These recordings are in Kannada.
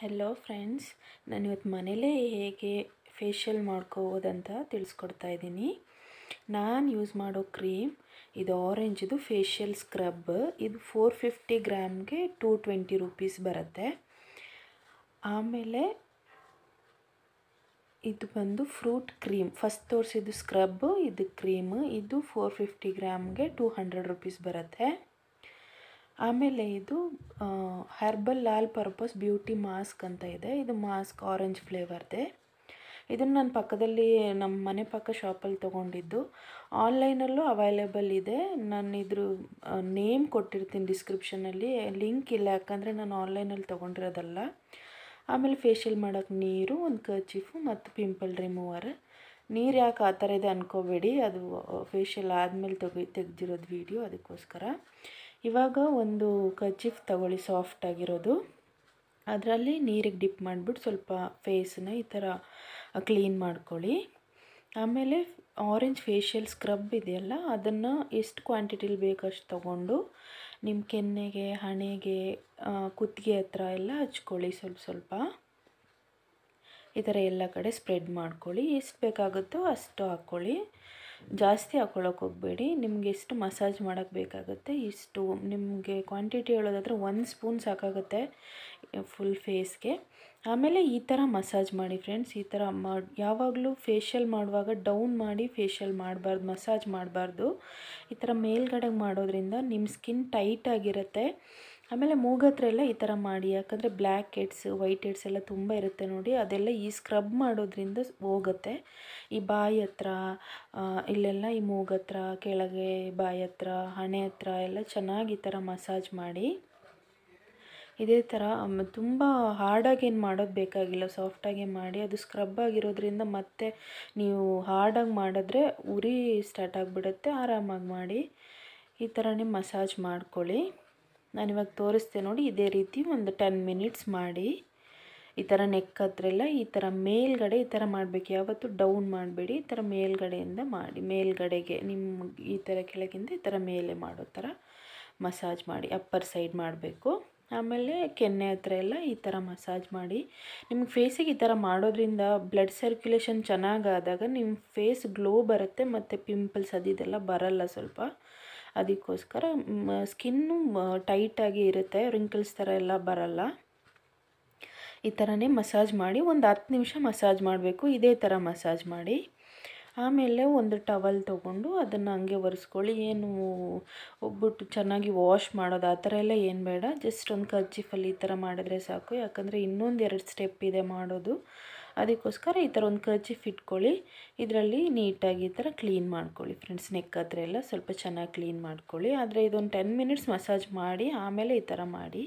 ಹೆಲೋ ಫ್ರೆಂಡ್ಸ್ ನಾನು ಇವತ್ತು ಮನೇಲೇ ಹೇಗೆ ಫೇಶಿಯಲ್ ಮಾಡ್ಕೋಬೋದಂತ ತಿಳಿಸ್ಕೊಡ್ತಾ ಇದ್ದೀನಿ ನಾನು ಯೂಸ್ ಮಾಡೋ ಕ್ರೀಮ್ ಇದು ಆರೆಂಜಿದು ಫೇಶಿಯಲ್ ಸ್ಕ್ರಬ್ ಇದು ಫೋರ್ ಫಿಫ್ಟಿ ಗ್ರಾಮ್ಗೆ ಟೂ ಟ್ವೆಂಟಿ ರುಪೀಸ್ ಬರುತ್ತೆ ಆಮೇಲೆ ಇದು ಬಂದು ಫ್ರೂಟ್ ಕ್ರೀಮ್ ಫಸ್ಟ್ ತೋರಿಸಿದ್ದು ಸ್ಕ್ರಬ್ ಇದು ಕ್ರೀಮ್ ಇದು ಫೋರ್ ಫಿಫ್ಟಿ ಗ್ರಾಮ್ಗೆ ಟೂ ಹಂಡ್ರೆಡ್ ರುಪೀಸ್ ಬರುತ್ತೆ ಆಮೇಲೆ ಇದು herbal all purpose beauty mask ಅಂತ ಇದೆ ಇದು ಮಾಸ್ಕ್ ಆರೆಂಜ್ ಫ್ಲೇವರ್ದೆ ಇದನ್ನು ನಾನು ಪಕ್ಕದಲ್ಲಿ ನಮ್ಮ ಮನೆ ಪಕ್ಕ ಶಾಪಲ್ಲಿ ತೊಗೊಂಡಿದ್ದು ಆನ್ಲೈನಲ್ಲೂ ಅವೈಲೇಬಲ್ ಇದೆ ನಾನು ಇದ್ರ ನೇಮ್ ಕೊಟ್ಟಿರ್ತೀನಿ ಡಿಸ್ಕ್ರಿಪ್ಷನಲ್ಲಿ ಲಿಂಕ್ ಇಲ್ಲ ಯಾಕಂದರೆ ನಾನು ಆನ್ಲೈನಲ್ಲಿ ತೊಗೊಂಡಿರೋದಲ್ಲ ಆಮೇಲೆ ಫೇಶಿಯಲ್ ಮಾಡೋಕ್ಕೆ ನೀರು ಒಂದು ಕರ್ಚೀಫು ಮತ್ತು ಪಿಂಪಲ್ ರಿಮೂವರ್ ನೀರು ಯಾಕೆ ಆ ಥರ ಇದೆ ಅಂದ್ಕೋಬೇಡಿ ಅದು ಫೇಶಿಯಲ್ ಆದಮೇಲೆ ತೆಗಿ ತೆಗ್ದಿರೋದು ವೀಡಿಯೋ ಅದಕ್ಕೋಸ್ಕರ ಇವಾಗ ಒಂದು ಕರ್ಚೀಫ್ ತಗೊಳ್ಳಿ ಸಾಫ್ಟ್ ಆಗಿರೋದು ಅದರಲ್ಲಿ ನೀರಿಗೆ ಡಿಪ್ ಮಾಡಿಬಿಟ್ಟು ಸ್ವಲ್ಪ ಫೇಸನ್ನ ಈ ಥರ ಕ್ಲೀನ್ ಮಾಡ್ಕೊಳ್ಳಿ ಆಮೇಲೆ ಆರೆಂಜ್ ಫೇಶಿಯಲ್ ಸ್ಕ್ರಬ್ ಇದೆಯಲ್ಲ ಅದನ್ನು ಎಷ್ಟು ಕ್ವಾಂಟಿಟಿಲಿ ಬೇಕಷ್ಟು ತೊಗೊಂಡು ನಿಮ್ಮ ಕೆನ್ನೆಗೆ ಹಣೆಗೆ ಕುತ್ತಿಗೆ ಹತ್ರ ಎಲ್ಲ ಹಚ್ಕೊಳ್ಳಿ ಸ್ವಲ್ಪ ಸ್ವಲ್ಪ ಈ ಥರ ಎಲ್ಲ ಕಡೆ ಸ್ಪ್ರೆಡ್ ಮಾಡ್ಕೊಳ್ಳಿ ಎಷ್ಟು ಬೇಕಾಗುತ್ತೋ ಅಷ್ಟು ಹಾಕ್ಕೊಳ್ಳಿ ಜಾಸ್ತಿ ಹಾಕ್ಕೊಳ್ಳೋಕೆ ಹೋಗಬೇಡಿ ನಿಮ್ಗೆ ಎಷ್ಟು ಮಸಾಜ್ ಮಾಡೋಕ್ಕೆ ಬೇಕಾಗುತ್ತೆ ಇಷ್ಟು ನಿಮಗೆ ಕ್ವಾಂಟಿಟಿ ಹೇಳೋದಾದರೆ ಒಂದು ಸ್ಪೂನ್ ಸಾಕಾಗುತ್ತೆ ಫುಲ್ ಫೇಸ್ಗೆ ಆಮೇಲೆ ಈ ಥರ ಮಸಾಜ್ ಮಾಡಿ ಫ್ರೆಂಡ್ಸ್ ಈ ಥರ ಮಾಡಿ ಯಾವಾಗಲೂ ಫೇಶಿಯಲ್ ಮಾಡುವಾಗ ಡೌನ್ ಮಾಡಿ ಫೇಶಿಯಲ್ ಮಾಡಬಾರ್ದು ಮಸಾಜ್ ಮಾಡಬಾರ್ದು ಈ ಥರ ಮೇಲ್ಗಡೆಗೆ ಮಾಡೋದ್ರಿಂದ ನಿಮ್ಮ ಸ್ಕಿನ್ ಟೈಟ್ ಆಗಿರುತ್ತೆ ಆಮೇಲೆ ಮೂಗತ್ರ ಎಲ್ಲ ಈ ಥರ ಮಾಡಿ ಯಾಕಂದರೆ ಬ್ಲ್ಯಾಕ್ ಹೆಡ್ಸ್ ವೈಟ್ ಹೆಡ್ಸ್ ಎಲ್ಲ ತುಂಬ ಇರುತ್ತೆ ನೋಡಿ ಅದೆಲ್ಲ ಈ ಸ್ಕ್ರಬ್ ಮಾಡೋದ್ರಿಂದ ಹೋಗುತ್ತೆ ಈ ಬಾಯಿ ಹತ್ರ ಇಲ್ಲೆಲ್ಲ ಈ ಮೂಗತ್ರ ಕೆಳಗೆ ಬಾಯಿ ಹತ್ರ ಹಣೆ ಹತ್ರ ಎಲ್ಲ ಚೆನ್ನಾಗಿ ಈ ಥರ ಮಸಾಜ್ ಮಾಡಿ ಇದೇ ಥರ ತುಂಬ ಹಾರ್ಡಾಗಿ ಏನು ಮಾಡೋದು ಬೇಕಾಗಿಲ್ಲ ಸಾಫ್ಟಾಗೆ ಮಾಡಿ ಅದು ಸ್ಕ್ರಬ್ ಆಗಿರೋದ್ರಿಂದ ಮತ್ತೆ ನೀವು ಹಾರ್ಡಾಗಿ ಮಾಡಿದ್ರೆ ಉರಿ ಸ್ಟಾರ್ಟ್ ಆಗಿಬಿಡುತ್ತೆ ಆರಾಮಾಗಿ ಮಾಡಿ ಈ ಥರನೇ ಮಸಾಜ್ ಮಾಡ್ಕೊಳ್ಳಿ ನಾನಿವಾಗ ತೋರಿಸ್ತೆ ನೋಡಿ ಇದೇ ರೀತಿ ಒಂದು ಟೆನ್ ಮಿನಿಟ್ಸ್ ಮಾಡಿ ಈ ಥರ ನೆಕ್ ಹತ್ರ ಎಲ್ಲ ಈ ಥರ ಮೇಲ್ಗಡೆ ಈ ಥರ ಮಾಡಬೇಕು ಯಾವತ್ತೂ ಡೌನ್ ಮಾಡಬೇಡಿ ಈ ಥರ ಮೇಲ್ಗಡೆಯಿಂದ ಮಾಡಿ ಮೇಲ್ಗಡೆಗೆ ನಿಮ್ಮ ಈ ಥರ ಕೆಳಗಿಂದ ಈ ಥರ ಮೇಲೆ ಮಾಡೋ ಥರ ಮಸಾಜ್ ಮಾಡಿ ಅಪ್ಪರ್ ಸೈಡ್ ಮಾಡಬೇಕು ಆಮೇಲೆ ಕೆನ್ನೆ ಹತ್ರ ಎಲ್ಲ ಈ ಥರ ಮಸಾಜ್ ಮಾಡಿ ನಿಮ್ಗೆ ಫೇಸಿಗೆ ಈ ಥರ ಮಾಡೋದ್ರಿಂದ ಬ್ಲಡ್ ಸರ್ಕ್ಯುಲೇಷನ್ ಚೆನ್ನಾಗಾದಾಗ ನಿಮ್ಮ ಫೇಸ್ ಗ್ಲೋ ಬರುತ್ತೆ ಮತ್ತು ಪಿಂಪಲ್ಸ್ ಅದಿದೆಲ್ಲ ಬರಲ್ಲ ಸ್ವಲ್ಪ ಅದಕ್ಕೋಸ್ಕರ ಸ್ಕಿನ್ನು ಟೈಟಾಗಿ ಇರುತ್ತೆ ರಿಂಕಲ್ಸ್ ಥರ ಎಲ್ಲ ಬರಲ್ಲ ಈ ಥರನೇ ಮಸಾಜ್ ಮಾಡಿ ಒಂದು ಹತ್ತು ನಿಮಿಷ ಮಸಾಜ್ ಮಾಡಬೇಕು ಇದೇ ಥರ ಮಸಾಜ್ ಮಾಡಿ ಆಮೇಲೆ ಒಂದು ಟವಲ್ ತೊಗೊಂಡು ಅದನ್ನು ಹಂಗೆ ಒರೆಸ್ಕೊಳ್ಳಿ ಏನು ಹೋಗ್ಬಿಟ್ಟು ಚೆನ್ನಾಗಿ ವಾಶ್ ಮಾಡೋದು ಆ ಥರ ಎಲ್ಲ ಏನು ಬೇಡ ಜಸ್ಟ್ ಒಂದು ಕರ್ಚಿಫಲ್ಲಿ ಈ ಥರ ಮಾಡಿದ್ರೆ ಸಾಕು ಯಾಕಂದರೆ ಇನ್ನೊಂದು ಎರಡು ಸ್ಟೆಪ್ ಇದೆ ಮಾಡೋದು ಅದಕ್ಕೋಸ್ಕರ ಈ ಥರ ಒಂದು ಕರ್ಚಿಫ್ ಇಟ್ಕೊಳ್ಳಿ ಇದರಲ್ಲಿ ನೀಟಾಗಿ ಈ ಥರ ಕ್ಲೀನ್ ಮಾಡ್ಕೊಳ್ಳಿ ಫ್ರೆಂಡ್ಸ್ ನೆಕ್ ಹತ್ರ ಎಲ್ಲ ಸ್ವಲ್ಪ ಚೆನ್ನಾಗಿ ಕ್ಲೀನ್ ಮಾಡ್ಕೊಳ್ಳಿ ಆದರೆ ಇದೊಂದು ಟೆನ್ ಮಿನಿಟ್ಸ್ ಮಸಾಜ್ ಮಾಡಿ ಆಮೇಲೆ ಈ ಥರ ಮಾಡಿ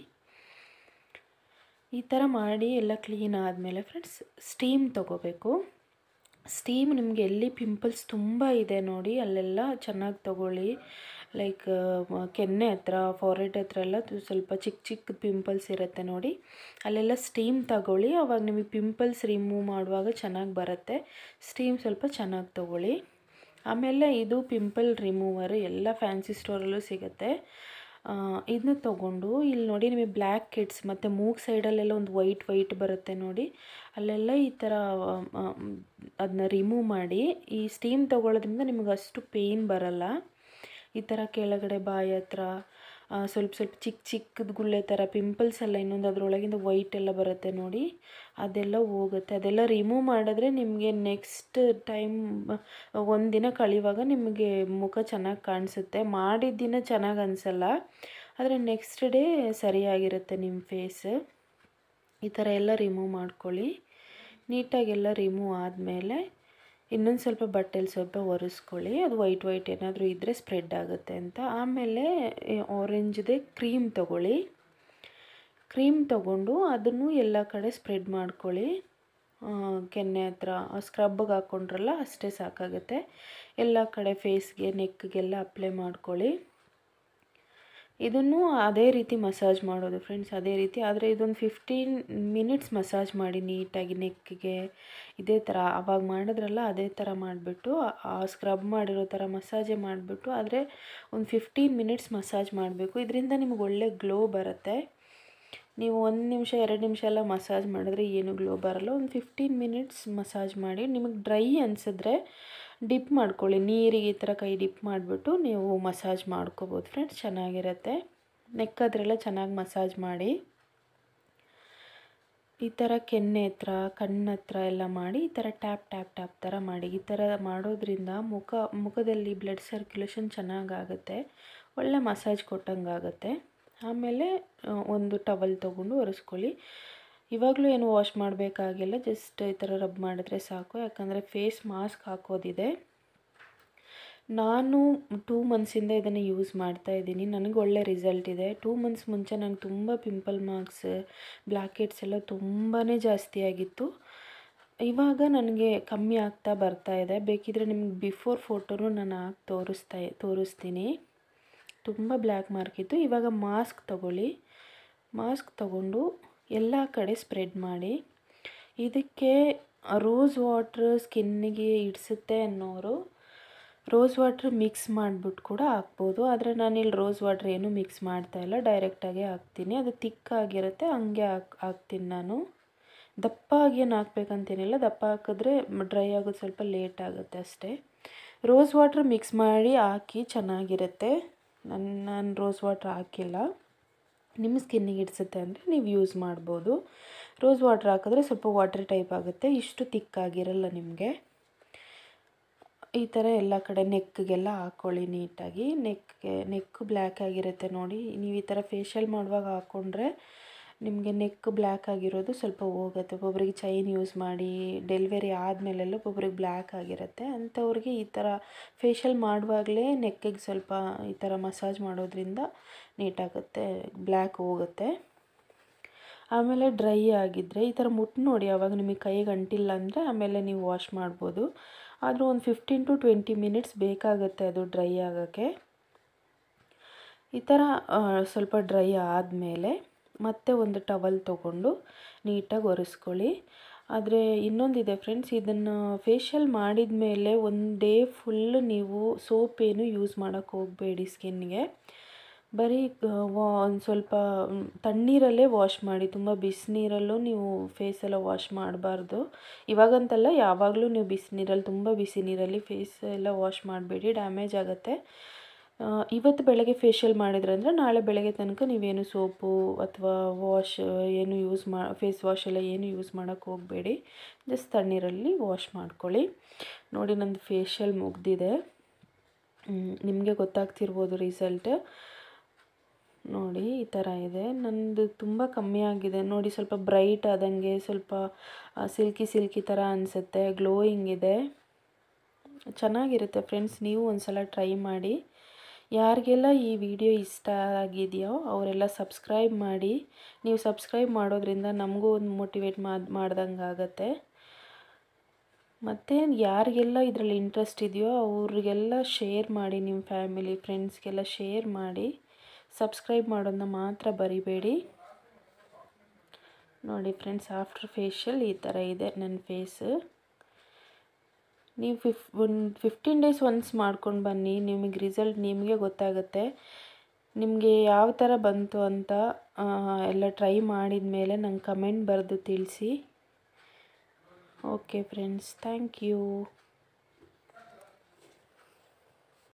ಈ ಥರ ಮಾಡಿ ಎಲ್ಲ ಕ್ಲೀನ್ ಆದಮೇಲೆ ಫ್ರೆಂಡ್ಸ್ ಸ್ಟೀಮ್ ತೊಗೋಬೇಕು ಸ್ಟೀಮ್ ನಿಮಗೆ ಎಲ್ಲಿ ಪಿಂಪಲ್ಸ್ ತುಂಬ ಇದೆ ನೋಡಿ ಅಲ್ಲೆಲ್ಲ ಚೆನ್ನಾಗಿ ತೊಗೊಳ್ಳಿ ಲೈಕ್ ಕೆನ್ನೆ ಹತ್ರ ಫಾರೆಡ್ ಹತ್ರ ಎಲ್ಲ ಸ್ವಲ್ಪ ಚಿಕ್ಕ ಚಿಕ್ಕ ಪಿಂಪಲ್ಸ್ ಇರುತ್ತೆ ನೋಡಿ ಅಲ್ಲೆಲ್ಲ ಸ್ಟೀಮ್ ತಗೊಳ್ಳಿ ಅವಾಗ ನಿಮಗೆ ಪಿಂಪಲ್ಸ್ ರಿಮೂವ್ ಮಾಡುವಾಗ ಚೆನ್ನಾಗಿ ಬರುತ್ತೆ ಸ್ಟೀಮ್ ಸ್ವಲ್ಪ ಚೆನ್ನಾಗಿ ತೊಗೊಳ್ಳಿ ಆಮೇಲೆ ಇದು ಪಿಂಪಲ್ ರಿಮೂವರ್ ಎಲ್ಲ ಫ್ಯಾನ್ಸಿ ಸ್ಟೋರಲ್ಲೂ ಸಿಗುತ್ತೆ ಇದನ್ನ ತೊಗೊಂಡು ಇಲ್ಲಿ ನೋಡಿ ನಿಮಗೆ ಬ್ಲ್ಯಾಕ್ ಕಿಡ್ಸ್ ಮತ್ತು ಮೂಗ್ ಸೈಡಲ್ಲೆಲ್ಲ ಒಂದು ವೈಟ್ ವೈಟ್ ಬರುತ್ತೆ ನೋಡಿ ಅಲ್ಲೆಲ್ಲ ಈ ಥರ ಅದನ್ನ ರಿಮೂವ್ ಮಾಡಿ ಈ ಸ್ಟೀಮ್ ತೊಗೊಳ್ಳೋದ್ರಿಂದ ನಿಮಗೆ ಅಷ್ಟು ಪೇಯ್ನ್ ಬರಲ್ಲ ಈ ಥರ ಕೆಳಗಡೆ ಬಾಯಿ ಹತ್ರ ಸ್ವಲ್ಪ ಸ್ವಲ್ಪ ಚಿಕ್ಕ ಚಿಕ್ಕದ ಗುಳ್ಳೆ ಥರ ಪಿಂಪಲ್ಸ್ ಎಲ್ಲ ಇನ್ನೊಂದು ಅದರೊಳಗಿಂದ ವೈಟ್ ಎಲ್ಲ ಬರುತ್ತೆ ನೋಡಿ ಅದೆಲ್ಲ ಹೋಗುತ್ತೆ ಅದೆಲ್ಲ ರಿಮೂವ್ ಮಾಡಿದ್ರೆ ನಿಮಗೆ ನೆಕ್ಸ್ಟ್ ಟೈಮ್ ಒಂದಿನ ಕಳೆಯುವಾಗ ನಿಮಗೆ ಮುಖ ಚೆನ್ನಾಗಿ ಕಾಣಿಸುತ್ತೆ ಮಾಡಿದ ದಿನ ಚೆನ್ನಾಗಿ ಅನಿಸಲ್ಲ ಆದರೆ ನೆಕ್ಸ್ಟ್ ಡೇ ಸರಿಯಾಗಿರುತ್ತೆ ನಿಮ್ಮ ಫೇಸ್ ಈ ಥರ ಎಲ್ಲ ರಿಮೂವ್ ಮಾಡ್ಕೊಳ್ಳಿ ನೀಟಾಗೆಲ್ಲ ರಿಮೂವ್ ಆದಮೇಲೆ ಇನ್ನೊಂದು ಸ್ವಲ್ಪ ಬಟ್ಟೆಲಿ ಸ್ವಲ್ಪ ಒರೆಸ್ಕೊಳ್ಳಿ ಅದು ವೈಟ್ ವೈಟ್ ಏನಾದರೂ ಇದ್ದರೆ ಸ್ಪ್ರೆಡ್ ಆಗುತ್ತೆ ಅಂತ ಆಮೇಲೆ ಆರೆಂಜ್ದೇ ಕ್ರೀಮ್ ತೊಗೊಳ್ಳಿ ಕ್ರೀಮ್ ತೊಗೊಂಡು ಅದನ್ನು ಎಲ್ಲ ಕಡೆ ಸ್ಪ್ರೆಡ್ ಮಾಡ್ಕೊಳ್ಳಿ ಕೆನ್ನೆ ಹತ್ರ ಸ್ಕ್ರಬ್ಗೆ ಹಾಕ್ಕೊಂಡ್ರಲ್ಲ ಅಷ್ಟೇ ಸಾಕಾಗುತ್ತೆ ಎಲ್ಲ ಕಡೆ ಫೇಸ್ಗೆ ನೆಕ್ಗೆಲ್ಲ ಅಪ್ಲೈ ಮಾಡ್ಕೊಳ್ಳಿ ಇದನ್ನು ಅದೇ ರೀತಿ ಮಸಾಜ್ ಮಾಡೋದು ಫ್ರೆಂಡ್ಸ್ ಅದೇ ರೀತಿ ಆದರೆ ಇದೊಂದು ಫಿಫ್ಟೀನ್ ಮಿನಿಟ್ಸ್ ಮಸಾಜ್ ಮಾಡಿ ನೀಟಾಗಿ ನೆಕ್ಗೆ ಇದೇ ಥರ ಅವಾಗ ಮಾಡಿದ್ರಲ್ಲ ಅದೇ ಥರ ಮಾಡಿಬಿಟ್ಟು ಆ ಸ್ಕ್ರಬ್ ಮಾಡಿರೋ ಥರ ಮಸಾಜೇ ಮಾಡಿಬಿಟ್ಟು ಆದರೆ ಒಂದು ಫಿಫ್ಟೀನ್ ಮಿನಿಟ್ಸ್ ಮಸಾಜ್ ಮಾಡಬೇಕು ಇದರಿಂದ ನಿಮ್ಗೆ ಒಳ್ಳೆ ಗ್ಲೋ ಬರುತ್ತೆ ನೀವು ಒಂದು ನಿಮಿಷ ಎರಡು ನಿಮಿಷ ಎಲ್ಲ ಮಸಾಜ್ ಮಾಡಿದ್ರೆ ಏನು ಗ್ಲೋ ಬರಲ್ಲ ಒಂದು ಫಿಫ್ಟೀನ್ ಮಿನಿಟ್ಸ್ ಮಸಾಜ್ ಮಾಡಿ ನಿಮಗೆ ಡ್ರೈ ಅನಿಸಿದ್ರೆ ಡಿಪ್ ಮಾಡ್ಕೊಳ್ಳಿ ನೀರಿಗೆ ಈ ಥರ ಕೈ ಡಿಪ್ ಮಾಡಿಬಿಟ್ಟು ನೀವು ಮಸಾಜ್ ಮಾಡ್ಕೋಬೋದು ಫ್ರೆಂಡ್ಸ್ ಚೆನ್ನಾಗಿರುತ್ತೆ ನೆಕ್ಕಾದ್ರೆಲ್ಲ ಚೆನ್ನಾಗಿ ಮಸಾಜ್ ಮಾಡಿ ಈ ಥರ ಕೆನ್ನೆ ಹತ್ರ ಕಣ್ಣ ಹತ್ರ ಎಲ್ಲ ಮಾಡಿ ಈ ಥರ ಟ್ಯಾಪ್ ಟ್ಯಾಪ್ ಟ್ಯಾಪ್ ಥರ ಮಾಡಿ ಈ ಥರ ಮಾಡೋದ್ರಿಂದ ಮುಖ ಮುಖದಲ್ಲಿ ಬ್ಲಡ್ ಸರ್ಕ್ಯುಲೇಷನ್ ಚೆನ್ನಾಗಾಗುತ್ತೆ ಒಳ್ಳೆ ಮಸಾಜ್ ಕೊಟ್ಟಂಗೆ ಆಗುತ್ತೆ ಆಮೇಲೆ ಒಂದು ಟವಲ್ ತೊಗೊಂಡು ಒರೆಸ್ಕೊಳ್ಳಿ ಇವಾಗಲೂ ಏನು ವಾಶ್ ಮಾಡಬೇಕಾಗಿಲ್ಲ ಜಸ್ಟ್ ಈ ಥರ ರಬ್ ಮಾಡಿದ್ರೆ ಸಾಕು ಯಾಕಂದರೆ ಫೇಸ್ ಮಾಸ್ಕ್ ಹಾಕೋದಿದೆ ನಾನು ಟೂ ಮಂತ್ಸಿಂದ ಇದನ್ನು ಯೂಸ್ ಮಾಡ್ತಾ ಇದ್ದೀನಿ ನನಗೆ ಒಳ್ಳೆ ರಿಸಲ್ಟ್ ಇದೆ ಟೂ ಮಂತ್ಸ್ ಮುಂಚೆ ನನಗೆ ತುಂಬ ಪಿಂಪಲ್ ಮಾರ್ಕ್ಸ್ ಬ್ಲ್ಯಾಕ್ ಹೆಡ್ಸ್ ಎಲ್ಲ ತುಂಬಾ ಜಾಸ್ತಿ ಆಗಿತ್ತು ಇವಾಗ ನನಗೆ ಕಮ್ಮಿ ಆಗ್ತಾ ಬರ್ತಾ ಇದೆ ಬೇಕಿದ್ರೆ ನಿಮ್ಗೆ ಬಿಫೋರ್ ಫೋಟೋನು ನಾನು ಹಾಕಿ ತೋರಿಸ್ತಾ ತೋರಿಸ್ತೀನಿ ತುಂಬ ಬ್ಲ್ಯಾಕ್ ಮಾರ್ಕ್ ಇತ್ತು ಇವಾಗ ಮಾಸ್ಕ್ ತಗೊಳ್ಳಿ ಮಾಸ್ಕ್ ತಗೊಂಡು ಎಲ್ಲ ಕಡೆ ಸ್ಪ್ರೆಡ್ ಮಾಡಿ ಇದಕ್ಕೆ ರೋಸ್ ವಾಟ್ರ್ ಸ್ಕಿನ್ನಿಗೆ ಇಡಿಸುತ್ತೆ ಅನ್ನೋರು ರೋಸ್ ವಾಟ್ರ್ ಮಿಕ್ಸ್ ಮಾಡಿಬಿಟ್ಟು ಕೂಡ ಹಾಕ್ಬೋದು ಆದರೆ ನಾನಿಲ್ಲಿ ರೋಸ್ ವಾಟ್ರ್ ಏನೂ ಮಿಕ್ಸ್ ಮಾಡ್ತಾಯಿಲ್ಲ ಡೈರೆಕ್ಟಾಗಿ ಹಾಕ್ತೀನಿ ಅದು ತಿಕ್ಕಾಗಿರುತ್ತೆ ಹಂಗೆ ಹಾಕ್ ಹಾಕ್ತೀನಿ ನಾನು ದಪ್ಪ ಆಗಿ ಏನು ಹಾಕ್ಬೇಕಂತೇನಿಲ್ಲ ದಪ್ಪ ಹಾಕಿದ್ರೆ ಡ್ರೈ ಆಗೋದು ಸ್ವಲ್ಪ ಲೇಟ್ ಆಗುತ್ತೆ ಅಷ್ಟೇ ರೋಸ್ ವಾಟ್ರ್ ಮಿಕ್ಸ್ ಮಾಡಿ ಹಾಕಿ ಚೆನ್ನಾಗಿರುತ್ತೆ ನನ್ನ ನಾನು ರೋಸ್ ವಾಟ್ರ್ ಹಾಕಿಲ್ಲ ನಿಮ್ಮ ಸ್ಕಿನ್ನಿಗೆ ಇಡಿಸುತ್ತೆ ಅಂದರೆ ನೀವು ಯೂಸ್ ಮಾಡ್ಬೋದು ರೋಸ್ ವಾಟ್ರ್ ಹಾಕಿದ್ರೆ ಸ್ವಲ್ಪ ವಾಟರ್ ಟೈಪ್ ಆಗುತ್ತೆ ಇಷ್ಟು ತಿಕ್ಕಾಗಿರಲ್ಲ ನಿಮಗೆ ಈ ಥರ ಎಲ್ಲ ಕಡೆ ನೆಕ್ಗೆಲ್ಲ ಹಾಕ್ಕೊಳ್ಳಿ ನೀಟಾಗಿ ನೆಕ್ಗೆ ನೆಕ್ ಬ್ಲ್ಯಾಕ್ ಆಗಿರುತ್ತೆ ನೋಡಿ ನೀವು ಈ ಥರ ಫೇಶಿಯಲ್ ಮಾಡುವಾಗ ಹಾಕ್ಕೊಂಡ್ರೆ ನಿಮಗೆ ನೆಕ್ ಬ್ಲ್ಯಾಕ್ ಆಗಿರೋದು ಸ್ವಲ್ಪ ಹೋಗುತ್ತೆ ಒಬ್ಬೊಬ್ರಿಗೆ ಚೈನ್ ಯೂಸ್ ಮಾಡಿ ಡೆಲಿವರಿ ಆದಮೇಲೆಲ್ಲ ಒಬ್ಬೊಬ್ರಿಗೆ ಬ್ಲ್ಯಾಕ್ ಆಗಿರುತ್ತೆ ಅಂಥವ್ರಿಗೆ ಈ ಥರ ಫೇಶಿಯಲ್ ಮಾಡುವಾಗಲೇ ನೆಕ್ಕಿಗೆ ಸ್ವಲ್ಪ ಈ ಥರ ಮಸಾಜ್ ಮಾಡೋದ್ರಿಂದ ನೀಟಾಗುತ್ತೆ ಬ್ಲ್ಯಾಕ್ ಹೋಗುತ್ತೆ ಆಮೇಲೆ ಡ್ರೈ ಆಗಿದ್ದರೆ ಈ ಥರ ಮುಟ್ಟು ನೋಡಿ ಆವಾಗ ನಿಮಗೆ ಕೈಗೆ ಅಂಟಿಲ್ಲ ಅಂದರೆ ಆಮೇಲೆ ನೀವು ವಾಶ್ ಮಾಡ್ಬೋದು ಆದರೂ ಒಂದು ಫಿಫ್ಟೀನ್ ಟು ಟ್ವೆಂಟಿ ಮಿನಿಟ್ಸ್ ಬೇಕಾಗುತ್ತೆ ಅದು ಡ್ರೈ ಆಗೋಕ್ಕೆ ಈ ಥರ ಸ್ವಲ್ಪ ಡ್ರೈ ಆದಮೇಲೆ ಮತ್ತೆ ಒಂದು ಟವಲ್ ತೊಗೊಂಡು ನೀಟಾಗಿ ಒರೆಸ್ಕೊಳ್ಳಿ ಆದರೆ ಇನ್ನೊಂದಿದೆ ಫ್ರೆಂಡ್ಸ್ ಇದನ್ನು ಫೇಶಿಯಲ್ ಮಾಡಿದ ಮೇಲೆ ಒಂದು ಡೇ ಫುಲ್ ನೀವು ಸೋಪ್ ಏನು ಯೂಸ್ ಮಾಡೋಕ್ಕೆ ಹೋಗಬೇಡಿ ಸ್ಕಿನ್ಗೆ ಬರೀ ವಾ ಒಂದು ಸ್ವಲ್ಪ ತಣ್ಣೀರಲ್ಲೇ ವಾಶ್ ಮಾಡಿ ತುಂಬ ಬಿಸಿನೀರಲ್ಲೂ ನೀವು ಫೇಸೆಲ್ಲ ವಾಶ್ ಮಾಡಬಾರ್ದು ಇವಾಗಂತಲ್ಲ ಯಾವಾಗಲೂ ನೀವು ಬಿಸಿನೀರಲ್ಲಿ ತುಂಬ ಬಿಸಿ ನೀರಲ್ಲಿ ಫೇಸ್ ಎಲ್ಲ ವಾಶ್ ಮಾಡಬೇಡಿ ಡ್ಯಾಮೇಜ್ ಆಗುತ್ತೆ ಇವತ್ತು ಬೆಳಗ್ಗೆ ಫೇಶಿಯಲ್ ಮಾಡಿದ್ರಂದರೆ ನಾಳೆ ಬೆಳಗ್ಗೆ ತನಕ ನೀವೇನು ಸೋಪು ಅಥವಾ ವಾಶ್ ಏನು ಯೂಸ್ ಮಾ ಫೇಸ್ ವಾಶ್ ಎಲ್ಲ ಏನು ಯೂಸ್ ಮಾಡೋಕ್ಕೆ ಹೋಗಬೇಡಿ ಜಸ್ಟ್ ತಣ್ಣೀರಲ್ಲಿ ವಾಶ್ ಮಾಡ್ಕೊಳ್ಳಿ ನೋಡಿ ನಂದು ಫೇಶಿಯಲ್ ಮುಗ್ದಿದೆ ನಿಮಗೆ ಗೊತ್ತಾಗ್ತಿರ್ಬೋದು ರಿಸಲ್ಟ್ ನೋಡಿ ಈ ಥರ ಇದೆ ನಂದು ತುಂಬ ಕಮ್ಮಿ ಆಗಿದೆ ನೋಡಿ ಸ್ವಲ್ಪ ಬ್ರೈಟ್ ಆದಂಗೆ ಸ್ವಲ್ಪ ಸಿಲ್ಕಿ ಸಿಲ್ಕಿ ಥರ ಅನಿಸುತ್ತೆ ಗ್ಲೋಯಿಂಗ್ ಇದೆ ಚೆನ್ನಾಗಿರುತ್ತೆ ಫ್ರೆಂಡ್ಸ್ ನೀವು ಒಂದು ಸಲ ಟ್ರೈ ಮಾಡಿ ಯಾರಿಗೆಲ್ಲ ಈ ವಿಡಿಯೋ ಇಷ್ಟ ಆಗಿದೆಯೋ ಅವರೆಲ್ಲ ಸಬ್ಸ್ಕ್ರೈಬ್ ಮಾಡಿ ನೀವು ಸಬ್ಸ್ಕ್ರೈಬ್ ಮಾಡೋದ್ರಿಂದ ನಮಗೂ ಒಂದು ಮೋಟಿವೇಟ್ ಮಾಡಿ ಮಾಡ್ದಂಗೆ ಆಗುತ್ತೆ ಮತ್ತು ಯಾರಿಗೆಲ್ಲ ಇದರಲ್ಲಿ ಇಂಟ್ರೆಸ್ಟ್ ಇದೆಯೋ ಅವ್ರಿಗೆಲ್ಲ ಶೇರ್ ಮಾಡಿ ನಿಮ್ಮ ಫ್ಯಾಮಿಲಿ ಫ್ರೆಂಡ್ಸ್ಗೆಲ್ಲ ಶೇರ್ ಮಾಡಿ ಸಬ್ಸ್ಕ್ರೈಬ್ ಮಾಡೋದನ್ನ ಮಾತ್ರ ಬರಿಬೇಡಿ ನೋಡಿ ಫ್ರೆಂಡ್ಸ್ ಆಫ್ಟರ್ ಫೇಶಿಯಲ್ ಈ ಥರ ಇದೆ ನನ್ನ ಫೇಸ್ ನೀವು ಫಿಫ್ ಒಂದು ಫಿಫ್ಟೀನ್ ಡೇಸ್ ಒನ್ಸ್ ಮಾಡ್ಕೊಂಡು ಬನ್ನಿ ನಿಮಗೆ ರಿಸಲ್ಟ್ ನಿಮಗೆ ಗೊತ್ತಾಗುತ್ತೆ ನಿಮಗೆ ಯಾವ ಥರ ಬಂತು ಅಂತ ಎಲ್ಲ ಟ್ರೈ ಮಾಡಿದ ಮೇಲೆ ನಂಗೆ ಕಮೆಂಟ್ ಬರೆದು ತಿಳಿಸಿ ಓಕೆ ಫ್ರೆಂಡ್ಸ್ ಥ್ಯಾಂಕ್ ಯು